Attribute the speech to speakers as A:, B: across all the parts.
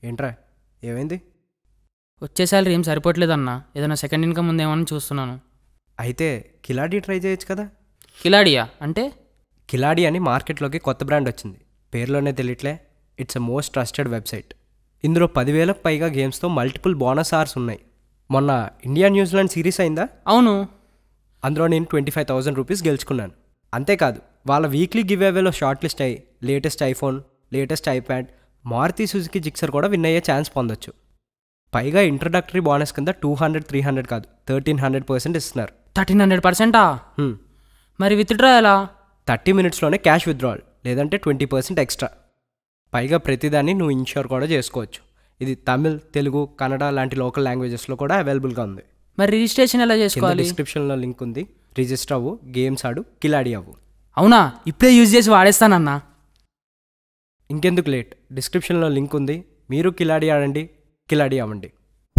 A: ఏంట్రా ఏమైంది
B: వచ్చే శాలరీ ఏం సరిపోవట్లేదన్నా ఏదైనా సెకండ్ ఇన్కమ్ ఉందేమని చూస్తున్నాను
A: అయితే కిలాడీ ట్రై చేయొచ్చు కదా
B: కిలాడియా అంటే
A: కిలాడీ అని మార్కెట్లోకి కొత్త బ్రాండ్ వచ్చింది పేరులోనే తెలియట్లే it's a most trusted website ఇందులో పదివేలకు పైగా గేమ్స్తో మల్టిపుల్ బోనస్ ఆర్స్ ఉన్నాయి మొన్న ఇండియా న్యూజిలాండ్ సిరీస్ అయిందా
B: అవును
A: అందులో నేను ట్వంటీ ఫైవ్ థౌసండ్ రూపీస్ గెలుచుకున్నాను అంతేకాదు వాళ్ళ వీక్లీ గివ్ అవేలో షార్ట్ లిస్ట్ అయ్యి latest iPhone latest iPad Maruti Suzuki Gixxer కూడా విన్ అయ్యే ఛాన్స్ పొందొచ్చు పైగా ఇంట్రడక్టరీ బోనస్ కింద టూ హండ్రెడ్ త్రీ హండ్రెడ్ కాదు థర్టీన్ హండ్రెడ్ పర్సెంట్ ఇస్తున్నారు
B: థర్టీన్ హండ్రెడ్ పర్సెంటా
A: హ్మ్.
B: మరి విత్డ్రా ఎలా
A: థర్టీ మినిట్స్లోనే క్యాష్ విత్డ్రావల్ లేదంటే ట్వంటీ పర్సెంట్ ఎక్స్ట్రా పైగా ప్రతిదాన్ని నువ్వు ఇన్ష్యూర్ కూడా చేసుకోవచ్చు ఇది తమిళ్ తెలుగు కన్నడ లాంటి లోకల్ లాంగ్వేజెస్లో కూడా అవైలబుల్గా ఉంది
B: మరి రిజిస్ట్రేషన్ ఎలా
A: కింద
B: చేసుకోవాలి
A: డిస్క్రిప్షన్లో లింక్ ఉంది రిజిస్టర్ అవ్వు గేమ్స్ ఆడు కిలాడి అవ్వు
B: అవునా ఇప్పుడే యూజ్ చేసి వాడేస్తానన్నా
A: ఇంకెందుకు లేట్ డిస్క్రిప్షన్లో లింక్ ఉంది మీరు కిలాడి ఆడండి కిలాడి అవ్వండి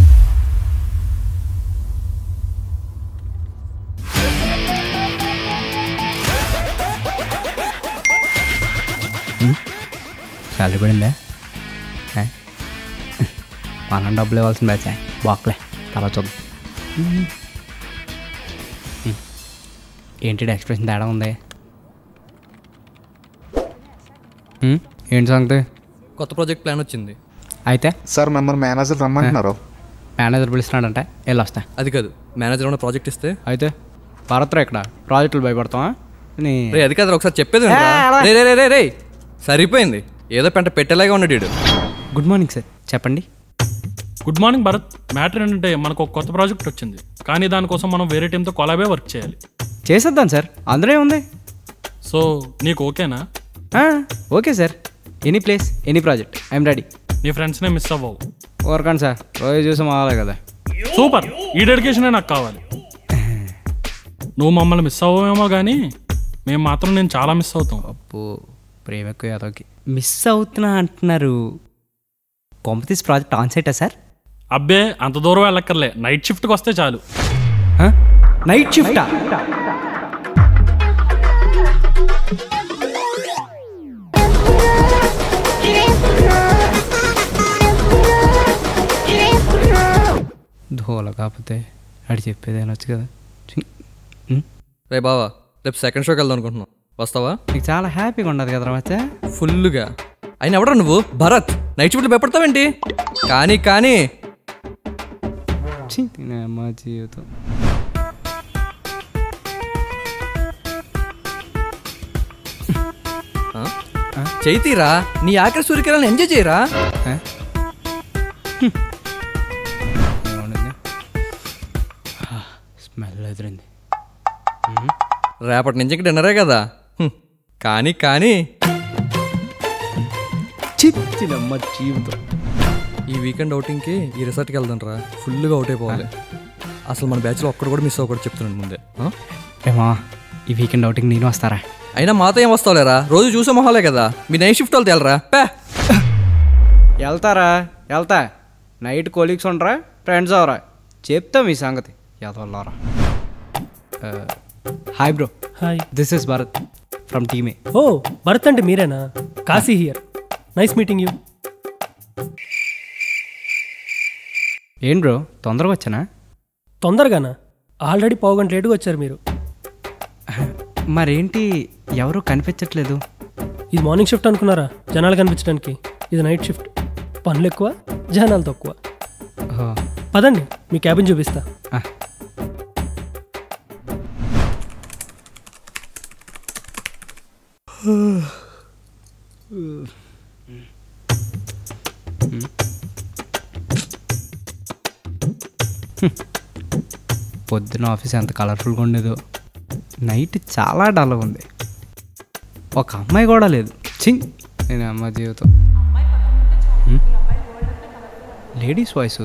C: శాలరీ పడిందా ఏ? మనం డబ్బులు ఇవ్వాల్సిన బ్యాచ్ బాక్లే తర్వాత చూద్దాం ఉమ్. ఏంటి ఎక్స్ప్రెషన్ తేడా ఉంది ఉమ్, ఏంటి సంగతి
D: కొత్త ప్రాజెక్ట్ ప్లాన్ వచ్చింది
C: అయితే
E: సార్ మిమ్మల్ని మేనేజర్ రమ్మంటున్నారు
C: మేనేజర్ పిలుస్తున్నాడంటే వెళ్ళి వస్తా
D: అది కాదు మేనేజర్ ఉన్న ప్రాజెక్ట్ ఇస్తే
C: అయితే భారత్లో ఇక్కడ ప్రాజెక్టులు భయపడతావా నీ
D: రే అది కాదు ఒకసారి చెప్పేది వినరా? రే రే రే రే రే సరిపోయింది ఏదో పెంట పెట్టేలాగా ఉన్నాడు వీడు
C: గుడ్ మార్నింగ్ సార్ చెప్పండి
F: గుడ్ మార్నింగ్ భరత్ మ్యాటర్ ఏంటంటే మనకు ఒక కొత్త ప్రాజెక్ట్ వచ్చింది కానీ దానికోసం మనం వేరే టీంతో కొలాబే వర్క్ చేయాలి
C: చేసేద్దాం సార్ అందులో ఏముంది
F: సో నీకు ఓకేనా
C: ఆ, okay sir any place any project I'm ready
F: నీ ఫ్రెండ్స్నే మిస్ అవ్వవు
C: ఊరకండి సార్ రోజు చూసి మావాలి కదా
F: సూపర్ ఈ డెడికేషనే నాకు కావాలి నువ్వు మమ్మల్ని మిస్ అవ్వమేమో కానీ మేము మాత్రం నేను చాలా మిస్ అవుతాం
C: అప్పు ప్రేమ ఎక్కువ యాదవ్కి మిస్ అవుతున్నా అంటున్నారు కొంపతీస్ ప్రాజెక్ట్ ఆన్ సైటా సార్
F: అబ్బే అంత దూరం వెళ్ళక్కర్లే నైట్ షిఫ్ట్కి వస్తే చాలు
C: నైట్ షిఫ్టా ధోల కాకపోతే అడి చెప్పేది అనొచ్చు కదా ఛీ. ఉమ్,
D: రే బావా రేపు సెకండ్ షోకి వెళ్దాం అనుకుంటున్నాం వస్తావా
C: నీకు చాలా హ్యాపీగా ఉండదు కదా మచ్చా
D: ఫుల్గా అయినా ఎవడరా నువ్వు భరత్ నైట్ షిఫ్ట్లు భయపడతావేంటి కానీ కానీ
C: ఛీ, తినేమ్మా జీవితం
D: ఆ? చైతీరా నీ ఆఖరి సూర్యకిరణ్ ఎంజాయ్ చేయరా
C: ఆ? హ్మ్. ఏముండదు స్మెల్ ఎదిరింది
D: రేపటి నుంచి ఇంక డిన్నరే కదా హ్మ్. కానీ కానీ
C: చిచ్చినమ్మ జీవితం
D: ఈ వీకెండ్ అవుటింగ్కి ఈ రిసార్ట్కి వెళ్దాం రా ఫుల్గా అవుట్ అయిపోవాలి అసలు మన బ్యాచ్లో ఒక్కడు కూడా మిస్ అవ్వకూడదు చెప్తున్నాను ముందే ఆ?
C: ఏమా ఈ వీకెండ్ అవుటింగ్ నేను వస్తారా
D: అయినా మాతో ఏం వస్తావులేరా రోజు చూసే మొహాలే కదా మీ నైట్ షిఫ్ట్ వాళ్ళు తేలరా పే
C: వెళ్తారా వెళ్తా నైట్ కోలీగ్స్ ఉండరా ఫ్రెండ్స్ అవరా చెప్తా మీ సంగతి ఎదవల్లారా hi bro
G: hi
C: this is Bharat from టీమే
G: ఓ భరత్ అంటే మీరేనా Kashi here nice meeting you
C: ఏం బ్రో తొందరగా వచ్చానా
G: తొందరగానా ఆల్రెడీ పావు గంట లేటుగా వచ్చారు మీరు
C: మరేంటి ఎవరు కనిపించట్లేదు
G: ఇది మార్నింగ్ షిఫ్ట్ అనుకున్నారా జనాలు కనిపించడానికి ఇది నైట్ షిఫ్ట్ పనులు ఎక్కువ జనాలు తక్కువ
C: ఓహో,
G: పదండి మీ క్యాబిన్ చూపిస్తా
C: ఆ. పొద్దున ఆఫీస్ ఎంత కలర్ఫుల్గా ఉండేదో నైట్ చాలా డల్గా ఉంది ఒక అమ్మాయి కూడా లేదు చింగ్ నేను అమ్మ జీవితం హ్మ్? లేడీస్ వాయిస్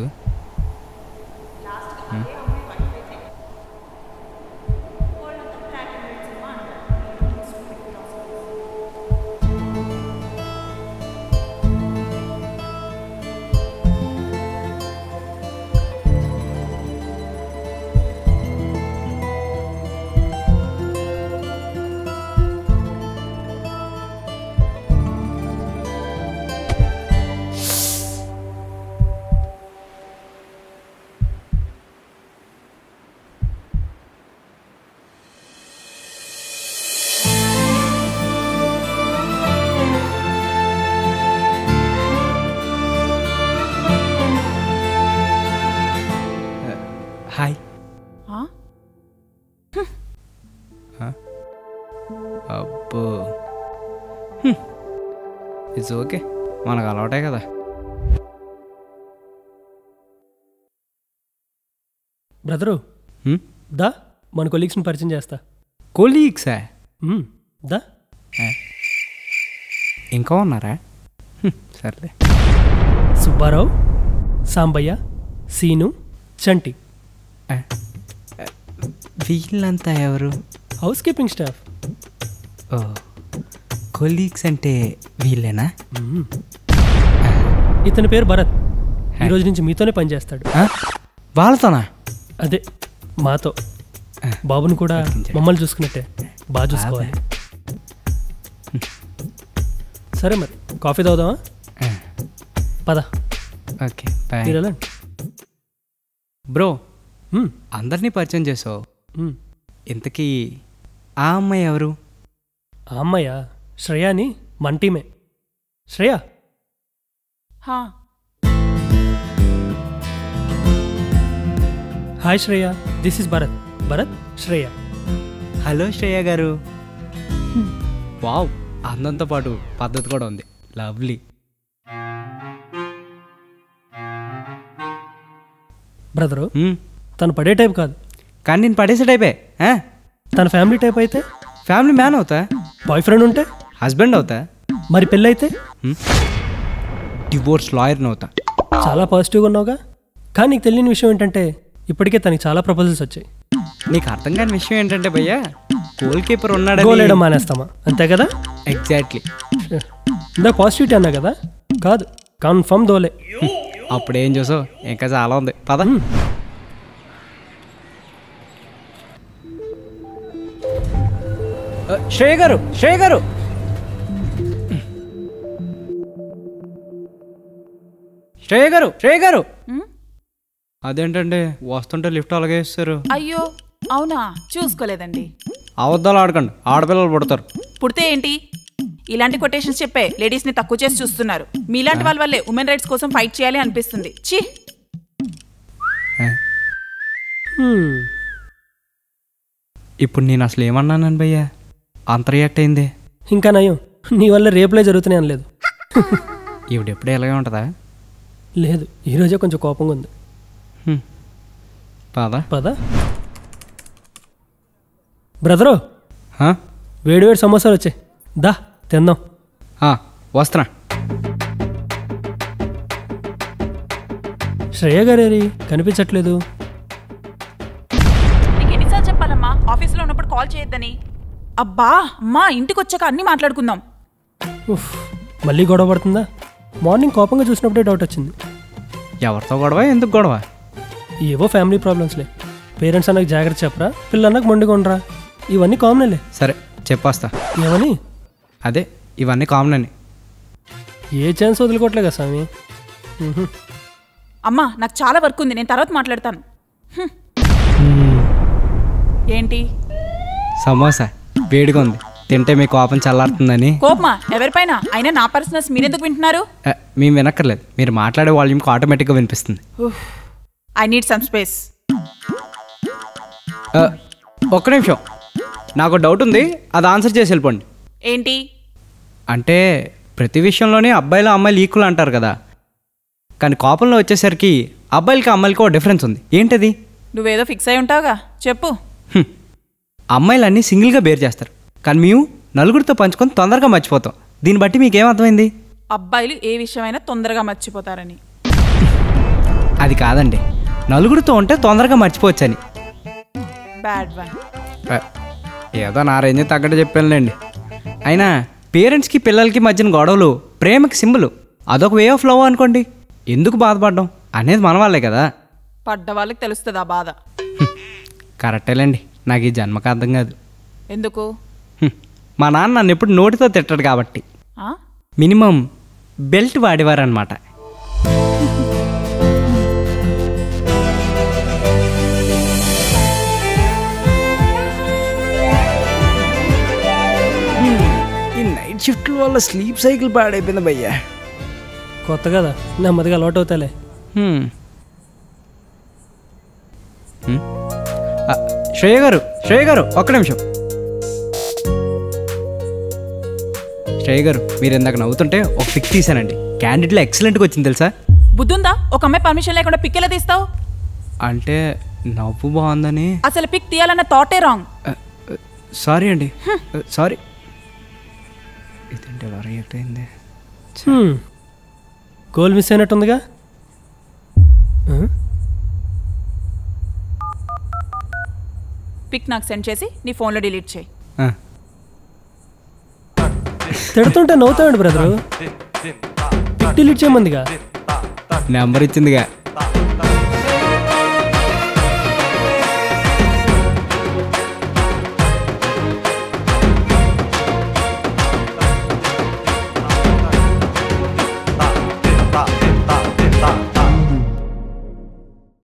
C: ఇట్స్ ఓకే మనకు అలవాటే కదా
G: బ్రదరు
C: హ్మ్?
G: దా మన కొలీగ్స్ని పరిచయం చేస్తా
C: కొలీగ్సా
G: మ్మ్. దా
C: ఇంకా ఉన్నారా హ్మ్, సర్లే
G: సుబ్బారావు సాంబయ్య సీను చంటి
C: వీళ్ళంతా ఎవరు
G: హౌస్ కీపింగ్ స్టాఫ్
C: ఓ కొలీగ్స్ అంటే వీళ్ళేనా
G: ఇతని పేరు భరత్ ఈ రోజు నుంచి మీతోనే పనిచేస్తాడు
C: ఆ? వాళ్ళతోనా
G: అదే మాతో బాబుని కూడా మమ్మల్ని చూసుకున్నట్టే బాగా చూసుకోవాలి సరే మరి కాఫీ తాగుదామా
C: ఆ,
G: పద
C: ఓకే బాయ్
G: మీరు వెళ్ళండి
C: బ్రో
G: మ్మ్.
C: అందరినీ పరిచయం చేసావు
G: మ్మ్.
C: ఇంతకీ ఆ అమ్మాయి ఎవరు
G: ఆ అమ్మాయ శ్రేయాని మన టీమే శ్రేయ
H: హా
G: hi Shreya this is Bharat Bharat Shreya
C: hello Shreya గారు వావ్ అందంతో పాటు పద్ధతి కూడా ఉంది లవ్లీ
G: బ్రదరు
C: మ్మ్.
G: తను పడే టైప్ కాదు
C: కానీ నేను పడేసే టైపే ఆ?
G: తన ఫ్యామిలీ టైప్ అయితే
C: ఫ్యామిలీ మ్యాన్ అవుతా
G: బాయ్ ఫ్రెండ్ ఉంటే
C: హస్బెండ్ అవుతా
G: మరి పెళ్ళైతే
C: డివోర్స్ లాయర్ని అవుతా
G: చాలా పాజిటివ్గా ఉన్నావుగా కానీ నీకు తెలియని విషయం ఏంటంటే ఇప్పటికే తనకి చాలా ప్రపోజల్స్ వచ్చాయి
C: నీకు అర్థం కాని విషయం ఏంటంటే భయ్యా గోల్ కీపర్
G: గోల్
C: ఉన్నాడు
G: వేయడం మానేస్తామా అంతే కదా
C: ఎగ్జాక్ట్లీ
G: ఇందాక పాజిటివిటీ అన్నా కదా కాదు కన్ఫర్మ్ దోలే
C: అప్పుడేం చూసావు ఇంకా చాలా ఉంది పద ఆ, శ్రేయ గారు శ్రేయ గారు శ్రేయ గారు శ్రేయ గారు
H: ఉమ్,
C: అదేంటండి వస్తుంటే లిఫ్ట్ అలాగే ఇస్తారు
H: అయ్యో అవునా చూసుకోలేదండి
C: అబద్ధాలు ఆడకండి ఆడపిల్లలు పుడతారు
H: పుడితే ఏంటి ఇలాంటి కొటేషన్స్ చెప్పే లేడీస్ ని తక్కువ చేసి చూస్తున్నారు మీలాంటి వాళ్ళ వల్లే ఉమెన్ రైట్స్ కోసం ఫైట్ చేయాలి అనిపిస్తుంది ఛీ
G: హ్మ్.
C: ఇప్పుడు నేను అసలు ఏమన్నాను భయ్యా అంత రియాక్ట్ అయింది
G: ఇంకా నయం నీ వల్ల రేపులే జరుగుతున్నాయి అనలేదు
C: ఈవిడ ఎప్పుడు ఎలాగే ఉంటుందా
G: లేదు ఈరోజే కొంచెం కోపంగా ఉంది
C: హ్మ్. పద
G: పద బ్రదరు
C: హా?
G: వేడి వేడి సమోసాలు వచ్చాయి దా తిందాం
C: ఆ, వస్తున్నా
G: శ్రేయ గారేరి కనిపించట్లేదు
H: నీకు ఎన్నిసార్లు చెప్పాలమ్మా ఆఫీస్లో ఉన్నప్పుడు కాల్ చేయొద్దని అబ్బా అమ్మా ఇంటికి వచ్చాక అన్నీ మాట్లాడుకుందాం
G: ఉఫ్, మళ్ళీ గొడవ పడుతుందా మార్నింగ్ కోపంగా చూసినప్పుడే డౌట్ వచ్చింది
C: ఎవరితో గొడవ ఎందుకు గొడవ
G: ఏవో ఫ్యామిలీ ప్రాబ్లమ్స్లే పేరెంట్స్ అన్నకు జాగ్రత్త చెప్పరా పిల్లన్నకు మొండిగా ఉండరా ఇవన్నీ కామన్లే
C: సరే చెప్పేస్తా
G: ఏమని
C: అదే ఇవన్నీ కామన్ అని
G: ఏ ఛాన్స్ వదులుకోవట్లే కదా స్వామి ఉహు.
H: అమ్మా నాకు చాలా వర్క్ ఉంది నేను తర్వాత మాట్లాడతాను హ్మ్. ఏంటి
C: సమోసా వేడిగా ఉంది తింటే మీ కోపం చల్లారుతుందని
H: కోపమా ఎవరిపైన అయినా నా పర్సనల్స్ మీరెందుకు వింటున్నారు
C: ఆ, మేము వినక్కర్లేదు మీరు మాట్లాడే వాల్యూమ్కి ఆటోమేటిక్గా వినిపిస్తుంది
H: ఐ నీడ్ సమ్ స్పేస్
C: ఆ, ఒక్క నిమిషం నాకు డౌట్ ఉంది అది ఆన్సర్ చేసి వెళ్ళిపోండి
H: ఏంటి
C: అంటే ప్రతి విషయంలోనే అబ్బాయిలు అమ్మాయిలు ఈక్వల్ అంటారు కదా కానీ కోపంలో వచ్చేసరికి అబ్బాయిలకి అమ్మాయిలకి ఒక డిఫరెన్స్ ఉంది ఏంటది
H: నువ్వేదో ఫిక్స్ అయి ఉంటావుగా చెప్పు
C: హ్మ్. అమ్మాయిలు అన్నీ సింగిల్గా బేర్ చేస్తారు కానీ మేము నలుగురితో పంచుకొని తొందరగా మర్చిపోతాం దీన్ని బట్టి మీకేం అర్థమైంది
H: అబ్బాయిలు ఏ విషయమైనా తొందరగా మర్చిపోతారని
C: అది కాదండి నలుగురితో ఉంటే తొందరగా మర్చిపోవచ్చని
H: బ్యాడ్ వన్
C: ఆ, ఏదో నా రేంజ్ తగ్గట్టు చెప్పానులేండి అయినా పేరెంట్స్కి పిల్లలకి మధ్యన గొడవలు ప్రేమకి సింబల్ అదొక వే ఆఫ్ లవ్ అనుకోండి ఎందుకు బాధపడడం అనేది మన వాళ్ళే కదా
H: పడ్డ వాళ్ళకి తెలుస్తుంది ఆ బాధ
C: హ్మ్. కరెక్టేలేండి నాకు ఈ జన్మకు అర్థం కాదు
H: ఎందుకు
C: హ్మ్. మా నాన్న నన్ను ఎప్పుడు నోటితో తిట్టాడు కాబట్టి
H: ఆ?
C: మినిమం బెల్ట్ వాడేవారనమాట ఈ నైట్ షిఫ్ట్ల వల్ల స్లీప్ సైకిల్ పాడైపోయింది భయ్యా
G: కొత్త కదా నెమ్మదిగా అలవాటు అవుతాలే
C: హ్మ్. హ్మ్. ఆ, శ్రేయ గారు శ్రేయ గారు ఒక్క నిమిషం శ్రేయ గారు మీరు ఇందాక నవ్వుతుంటే ఒక పిక్ తీసానండి క్యాండిడేట్లో ఎక్సలెంట్గా వచ్చింది తెలుసా
H: బుద్ధుందా ఒక అమ్మాయి పర్మిషన్ లేకుండా పిక్ ఎలా తీస్తావు
C: అంటే నవ్వు బాగుందని
H: అసలు పిక్ తీయాలన్న థాటే రాంగ్
C: సారీ అండి సారీ ఇదేంటి ఎలా రియాక్ట్ అయింది
G: హ్మ్. గోల్ మిస్ అయినట్టుందిగా ఆ?
H: పిక్ నాకు సెండ్ చేసి నీ ఫోన్లో డిలీట్ చేయి
C: ఆ,
G: తిడుతుంటే నవ్వుతామండి బ్రదరు పిక్ డిలీట్ చేయమందిగా
C: నెంబర్ ఇచ్చిందిగా